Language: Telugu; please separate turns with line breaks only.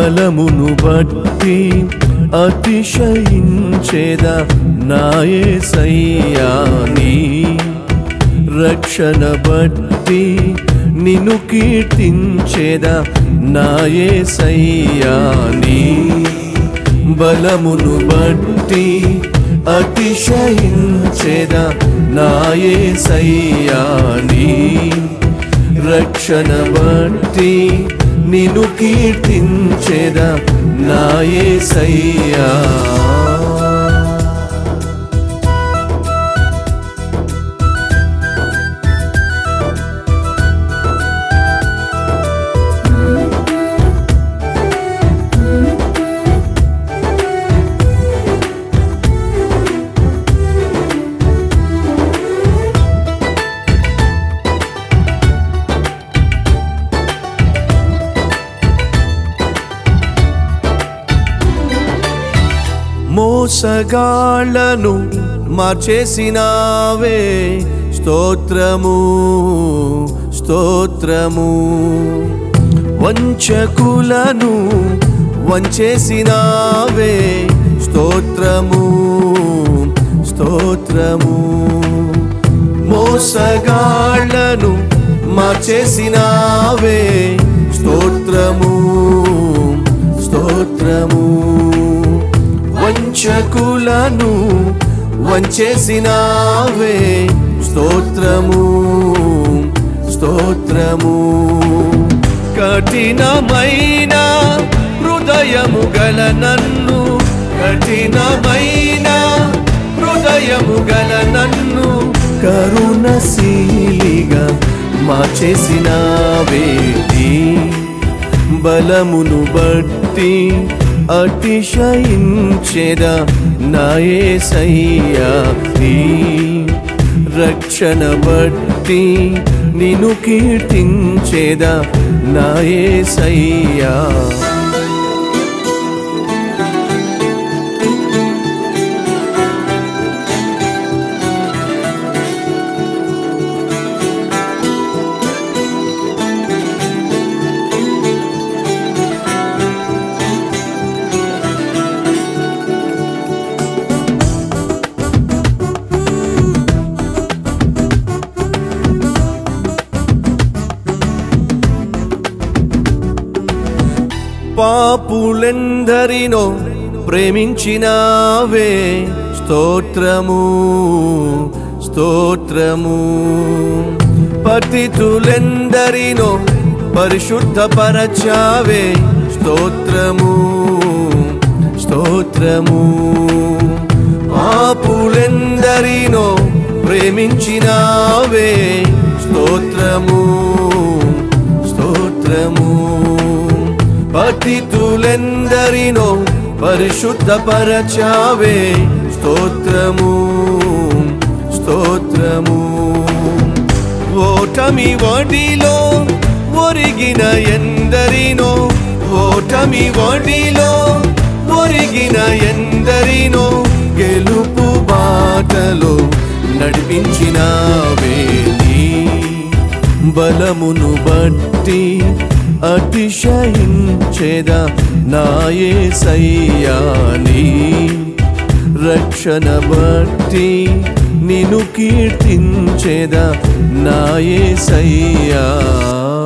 బలమును బట్టి అతిశయించేద నాయసయ్యాని రక్షణ బట్టి నిన్ను కీర్తించేద నాయసయ్యాని బలమును బట్టి అతిశయించేద నాయసయ్యాని రక్షణ బట్టి నిన్ను కీర్తించేద నాయసయ్యా మోసగాళ్లను మార్చేసినావే స్తోత్రము స్తోత్రము వంచకులను వంచేసినావే స్తోత్రము స్తోత్రము మోసగాళ్లను మార్చేసినావే స్తోత్రము స్తోత్రము వంచకులను వంచేసినావే స్తోత్రము స్తోత్రము కఠినమైన హృదయము గల నన్ను కఠినమైన హృదయము గల నన్ను కరుణశీలిగా మార్చేసినావేటి బలమును బట్టి అతిశయించేద నాయసయ్యా నీ రక్షణ బట్టి నిన్ను కీర్తించేద నాయసయ్యా పాపులెందరినో ప్రేమించినావే స్తోత్రము స్తోత్రము పతితులెందరినో పరిశుద్ధపరచావే స్తోత్రము స్తోత్రము పాపులెందరినో ప్రేమించినావే స్తోత్రము స్తోత్రము పతితులెందరినో పరిశుద్ధపరచావే స్తోత్రము స్తోత్రము ఓటమి వడిలో ఒరిగిన ఎందరినో ఓటమి వడిలో ఒరిగిన ఎందరినో గెలుపు బాటలో నడిపించినావే నీ బలమును బట్టి అతిశయించేద నాయే సయ్యాని రక్షణ బట్టి నిన్ను కీర్తించేద నాయే సయ్యా